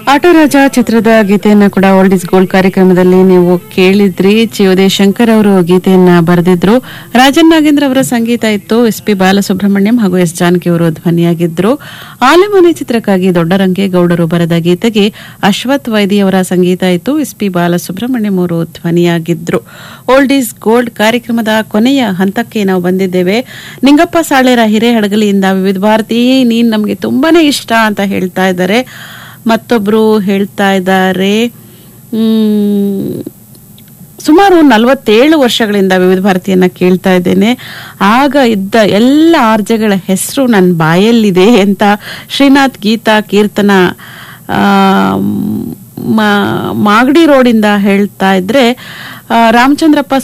auto ರಾಜ ಚಿತ್ರದ ಗೀತೆಯನ್ನ ಕೂಡ ಓಲ್ಡ್ ಇಸ್ ಗೋಲ್ಡ್ ಕಾರ್ಯಕ್ರಮದಲ್ಲಿ ನೀವು ಕೇಳಿದ್ರಿ ಚಿಯೋದೆ ಶಂಕರ್ ಅವರು ಗೀತೆಯನ್ನ ಬರೆದಿದ್ರು ರಾಜನ್ ನಾಗೇಂದ್ರ ಅವರ ಸಂಗೀತ ಇತ್ತು ಎಸ್ ಪಿ ಬಾಲಸುಬ್ರಹ್ಮಣ್ಯಂ ಹಾಗೂ ಎಸ್ ಜಾನಕಿ ಅವರು ಧ್ವನಿಯಾಗಿದ್ರು ಆಲೆಮನೆ ಚಿತ್ರಕ್ಕಾಗಿ ದೊಡ್ಡರಂಗೆ ಗೌಡರು ಬರೆದ ಗೀತೆಗೆ ಅಶ್ವಥ್ ವೈದಿ ಅವರ ಸಂಗೀತ ಇತ್ತು ಎಸ್ ಪಿ ಬಾಲಸುಬ್ರಹ್ಮಣ್ಯಂ ಅವರು ಧ್ವನಿಯಾಗಿದ್ರು ಓಲ್ಡ್ ಈಸ್ ಗೋಲ್ಡ್ ಕಾರ್ಯಕ್ರಮದ ಕೊನೆಯ ಹಂತಕ್ಕೆ ನಾವು ಬಂದಿದ್ದೇವೆ ನಿಂಗಪ್ಪ ಸಾಳೇರ ಹಿರೇಹಡಗಲಿಯಿಂದ ವಿವಿಧ ಭಾರತಿ ನೀನ್ ನಮ್ಗೆ ತುಂಬಾನೇ ಇಷ್ಟ ಅಂತ ಹೇಳ್ತಾ ಇದ್ದಾರೆ ಮತ್ತೊಬ್ರು ಹೇಳ್ತಾ ಇದ್ದಾರೆ ಮ್, ಸುಮಾರು ನಲವತ್ತೇಳು ವರ್ಷಗಳಿಂದ ವಿವಿಧ ಭಾರತಿಯನ್ನ ಕೇಳ್ತಾ ಇದ್ದೇನೆ ಆಗ ಇದ್ದ ಎಲ್ಲ ಆರ್ಜಗಳ ಹೆಸರು ನನ್ನ ಬಾಯಲ್ಲಿದೆ ಅಂತ ಶ್ರೀನಾಥ್ ಗೀತಾ ಕೀರ್ತನ ಆ, ಮ- ಮಾಗಡಿ ರೋಡಿಂದ ಹೇಳ್ತಾ ಇದ್ರೆ ಆ, ರಾಮಚಂದ್ರಪ್ಪ